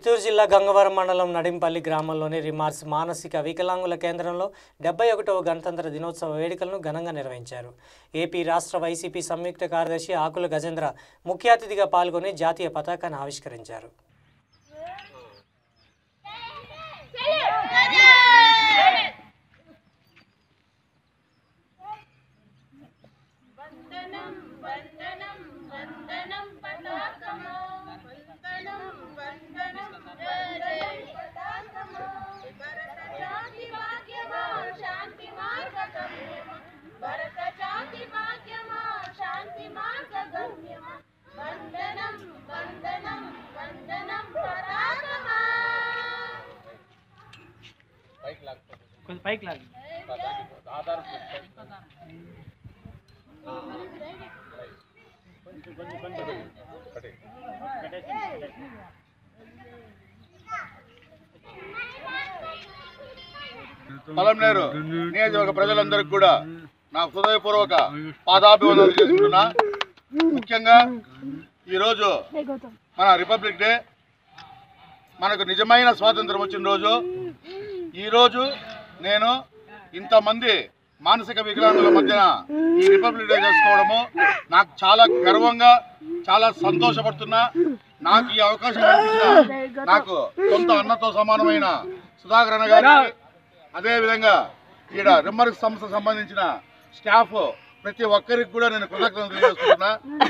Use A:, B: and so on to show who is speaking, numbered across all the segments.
A: చిత్తూరు జిల్లా గంగవరం మండలం నడింపల్లి గ్రామంలోని రిమార్స్ మానసిక వికలాంగుల కేంద్రంలో డెబ్బై ఒకటవ గణతంత్ర దినోత్సవ వేడుకలను ఘనంగా నిర్వహించారు ఏపీ రాష్ట్ర వైసీపీ సంయుక్త కార్యదర్శి ఆకుల గజేంద్ర ముఖ్య అతిథిగా పాల్గొని జాతీయ పతాకాన్ని ఆవిష్కరించారు
B: వందనం వందనం వందనం పతాకము వందనం వందనం జయ పతాకము భరత జాతి భాగ్యమా శాంతి మార్గగమ్యమా భరత జాతి భాగ్యమా శాంతి మార్గగమ్యమా వందనం వందనం వందనం పతాకమా
C: కొంచెం పైకి లాగి
D: పలంనేరు నియోజకవర్గ ప్రజలందరికీ కూడా నా హృదయపూర్వక పాదాభివందనలు చేసుకుంటున్నా ముఖ్యంగా ఈరోజు మన రిపబ్లిక్ డే మనకు నిజమైన స్వాతంత్రం వచ్చిన రోజు ఈరోజు నేను ఇంతమంది మానసిక వికలాంగుల మధ్యన ఈ రిపబ్లిక్ డే చేసుకోవడము నాకు చాలా గర్వంగా చాలా సంతోషపడుతున్నా నాకు ఈ అవకాశం కల్పించిన నాకు సొంత అన్నతో సమానమైన సుధాకర్ అన్న గారికి అదేవిధంగా ఈడ రిమ్మర్క్ సంస్థ సంబంధించిన స్టాఫ్ ప్రతి ఒక్కరికి కూడా నేను కృతజ్ఞతలు తెలియజేస్తున్నా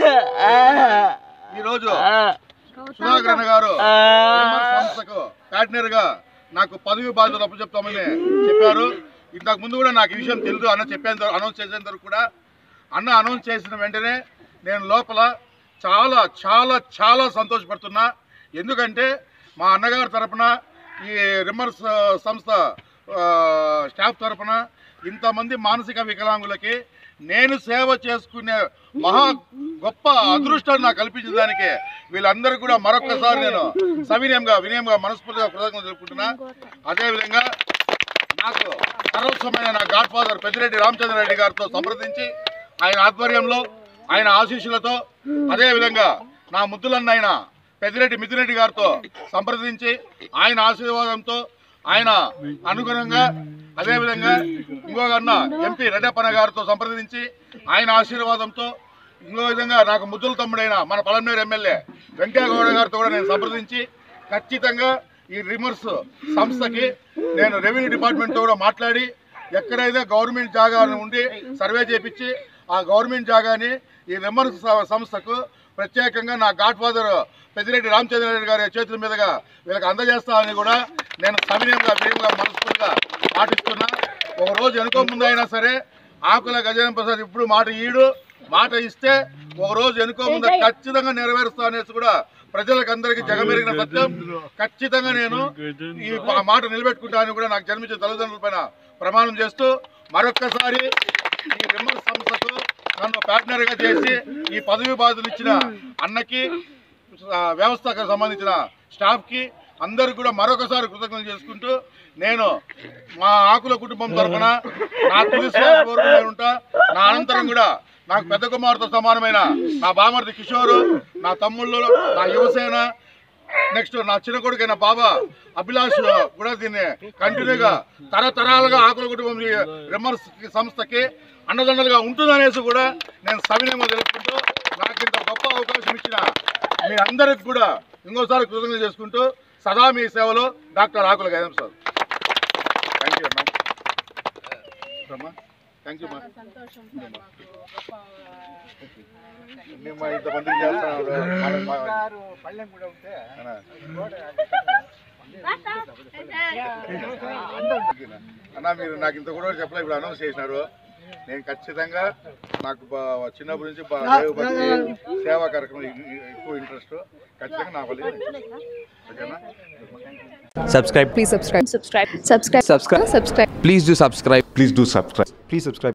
D: ఈరోజు సుధాకర్ అన్న గారు రిమ్మర్క్ సంస్థకు పార్ట్నర్ గా నాకు పదవి బాధ్యతలు అప్పచెప్తామని చెప్పారు ఇంతకు ముందు కూడా నాకు ఈ విషయం తెలుసు అన్న చెప్పేంత అనౌన్స్ చేసేంత వరకు కూడా అన్న అనౌన్స్ చేసిన వెంటనే నేను లోపల చాలా చాలా చాలా సంతోషపడుతున్నా ఎందుకంటే మా అన్నగారి తరపున ఈ రిమ్మర్స్ సంస్థ ఆ, స్టాఫ్ తరపున ఇంతమంది మానసిక వికలాంగులకి నేను సేవ చేసుకునే మహా గొప్ప అదృష్టాన్ని నాకు కల్పించిన దానికి వీళ్ళందరూ కూడా మరొక్కసారి నేను సవినయంగా వినయంగా మనస్ఫూర్తిగా కృతజ్ఞతలు తెలుపుకుంటున్నా అదేవిధంగా నాకు సర్వస్వమైన నా గాడ్ ఫాదర్ పెద్దిరెడ్డి రామచంద్రారెడ్డి గారితో సంప్రదించి ఆయన ఆధ్వర్యంలో ఆయన ఆశీస్సులతో అదేవిధంగా నా ముద్దులన్న ఆయన పెద్దిరెడ్డి మిథునరెడ్డి గారితో సంప్రదించి ఆయన ఆశీర్వాదంతో ఆయన అనుగుణంగా అదేవిధంగా ఇంకొక అన్న ఎంపీ రెడ్డప్పన్న గారితో సంప్రదించి ఆయన ఆశీర్వాదంతో ఇంకో విధంగా నాకు ముద్దుల తమ్ముడైన మన పలమనేరు ఎమ్మెల్యే వెంకయ్యగౌడ గారితో కూడా నేను సంప్రదించి ఖచ్చితంగా ఈ రిమర్స్ సంస్థకి నేను రెవెన్యూ డిపార్ట్మెంట్తో కూడా మాట్లాడి ఎక్కడైతే గవర్నమెంట్ జాగా ఉండి సర్వే చేపించి ఆ గవర్నమెంట్ జాగాని ఈ రిమర్స్ సంస్థకు ప్రత్యేకంగా నా గాడ్ ఫాదర్ పెద్దిరెడ్డి రామచంద్రారెడ్డి గారి చేతుల మీదుగా వీళ్ళకి అందజేస్తానని కూడా నేను సవినయంగా వినయంగా మనస్ఫూర్తిగా పాటిస్తున్నా ఒక రోజు వెనుక ముందు అయినా సరే ఆకుల గజేంద్ర ప్రసాద్ ఇప్పుడు మాట ఈడు మాట ఇస్తే ఒక రోజు వెనుక ముందు ఖచ్చితంగా నెరవేరుస్తా అనేసి కూడా ప్రజలకు అందరికీ జగమెరిగిన సత్యం ఖచ్చితంగా నేను ఈ మా- మాట నిలబెట్టుకుంటానని కూడా నాకు జన్మించిన తల్లిదండ్రుల పైన ప్రమాణం చేస్తూ మరొక్కసారి ఈ రిమ్మర్ సంస్థకు నన్ను పార్ట్నర్గా చేసి ఈ పదవి బాధలు ఇచ్చిన అన్నకి ఆ, వ్యవస్థకు సంబంధించిన స్టాఫ్కి అందరికి కూడా మరొకసారి కృతజ్ఞతలు చేసుకుంటూ నేను మా ఆకుల కుటుంబం తరఫున నా తుది శ్వాస వరకు నేను ఉంటా నా అనంతరం కూడా నాకు పెద్ద కుమారుతో సమానమైన నా బామర్ది కిషోరు నా తమ్ముళ్ళు నా యువసేన నెక్స్ట్ నా చిన్న కొడుకైన బాబా అభిలాష్ కూడా దీన్ని కంటిన్యూగా తరతరాలుగా ఆకుల కుటుంబం ఈ రిమ్మర్స్ సంస్థకి అండదండలుగా ఉంటుందనేసి కూడా నేను సవినయంగా తెలుపుకుంటూ నాకు ఇంత గొప్ప అవకాశం ఇచ్చిన మీ అందరికి కూడా ఇంకోసారి కృతజ్ఞత చేసుకుంటూ సదా మీ సేవలో doctor Akula Gaidam sir thank you అమ్మా థ్యాంక్ యూ అమ్మా మేము ఇంతమందికి చేస్తాం అన్న మీరు నాకు ఇంత కూడా చెప్పలేదు ఇప్పుడు అనౌన్స్ చేసినారు నేను ఖచ్చితంగా నాకు బా- చిన్నప్పటి నుంచి బా- దేవుడి భక్తి సేవా కార్యక్రమం ఎ- ఎ- ఎక్కువ ఇంట్రెస్ట్ ఖచ్చితంగా నా వల్ల ఓకేనా
E: subscribe
F: Please subscribe. Subscribe. Subscribe. Subscribe.
E: please do subscribe
G: Please do subscribe.
H: Please subscribe.